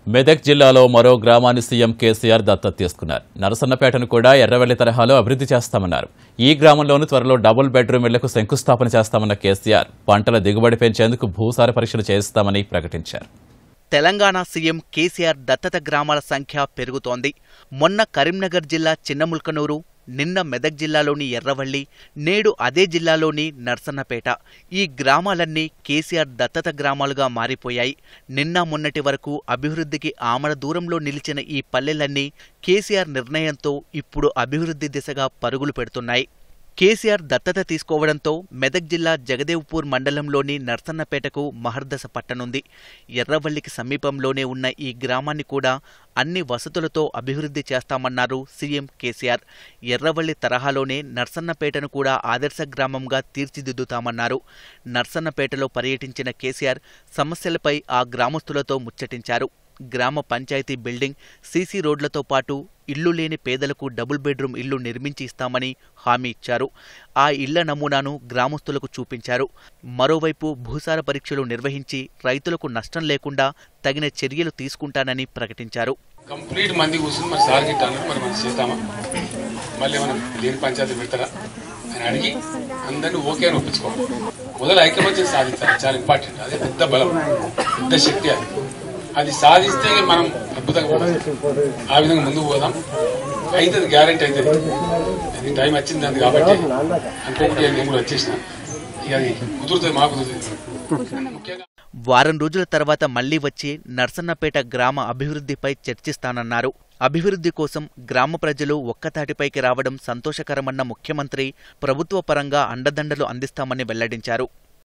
మెదక్ జిల్లాలో మరో గ్రామాన్ని సీఎం కేసీఆర్ దత్తత తీసుకున్నారు నరసన్నపేటను కూడా ఎర్రవెల్లి తరహాలో అభివృద్ధి చేస్తామన్నారు ఈ గ్రామంలోనూ త్వరలో డబుల్ బెడ్రూమ్ ఇళ్లకు శంకుస్థాపన చేస్తామన్న కేసీఆర్ పంటల దిగుబడి పెంచేందుకు భూసార పరీక్షలు చేస్తామని ప్రకటించారు తెలంగాణ సీఎం కేసీఆర్ దత్తత గ్రామాల సంఖ్య పెరుగుతోంది మొన్న కరీంనగర్ జిల్లా చిన్నముల్కనూరు నిన్న మెదక్ జిల్లాలోని ఎర్రవల్లి నేడు అదే జిల్లాలోని నర్సన్నపేట ఈ గ్రామాలన్నీ కేసీఆర్ దత్తత గ్రామాలుగా మారిపోయాయి నిన్న మొన్నటి వరకు అభివృద్ధికి ఆమడ దూరంలో నిలిచిన ఈ పల్లెలన్నీ కేసీఆర్ నిర్ణయంతో ఇప్పుడు అభివృద్ధి దిశగా పరుగులు పెడుతున్నాయి కేసీఆర్ దత్తత తీసుకోవడంతో మెదక్ జిల్లా జగదేవ్పూర్ మండలంలోని నర్సన్నపేటకు మహర్దశ పట్టనుంది ఎర్రవల్లికి సమీపంలోనే ఉన్న ఈ గ్రామాన్ని కూడా అన్ని వసతులతో అభివృద్ధి చేస్తామన్నారు సీఎం కేసీఆర్ ఎర్రవల్లి తరహాలోనే నర్సన్నపేటను కూడా ఆదర్శ గ్రామంగా తీర్చిదిద్దుతామన్నారు నర్సన్నపేటలో పర్యటించిన కేసీఆర్ సమస్యలపై ఆ గ్రామస్తులతో ముచ్చటించారు గ్రామ పంచాయతీ బిల్డింగ్ సీసీ రోడ్లతో పాటు ఇల్లు లేని పేదలకు డబుల్ బెడ్రూమ్ ఇల్లు నిర్మించి ఇస్తామని హామీ ఇచ్చారు ఆ ఇళ్ల నమూనాను గ్రామస్తులకు చూపించారు మరోవైపు భూసార పరీక్షలు నిర్వహించి రైతులకు నష్టం లేకుండా తగిన చర్యలు తీసుకుంటానని ప్రకటించారు కంప్లీట్ మంది కూర్చుని మరి సార్ గిట్ట అన్నారు మరి మనం చేద్దామా మళ్ళీ మనం లేని పంచాయతీ పెడతారా అని అడిగి అందరినీ ఓకే అని ఒప్పించుకోవాలి మొదలు ఐక్యమత్యం సాధించాలి చాలా ఇంపార్టెంట్ అదే పెద్ద బలం పెద్ద శక్తి అది అది సాధిస్తే మనం అద్భుతంగా పోతాం ఆ విధంగా ముందుకు పోదాం అవుతుంది గ్యారంటీ అవుతుంది అది టైం వచ్చింది అది కాబట్టి అనుకోకుండా నేను కూడా వచ్చేసిన ఇక అది కుదురుతుంది మాకు కుదురుతుంది ముఖ్యంగా వారం రోజుల తర్వాత మళ్లీ వచ్చి నర్సన్నపేట గ్రామ అభివృద్ధిపై చర్చిస్తానన్నారు అభివృద్ధి కోసం గ్రామ ప్రజలు ఒక్కతాటిపైకి రావడం సంతోషకరమన్న ముఖ్యమంత్రి ప్రభుత్వ పరంగా అండదండలు అందిస్తామని వెల్లడించారు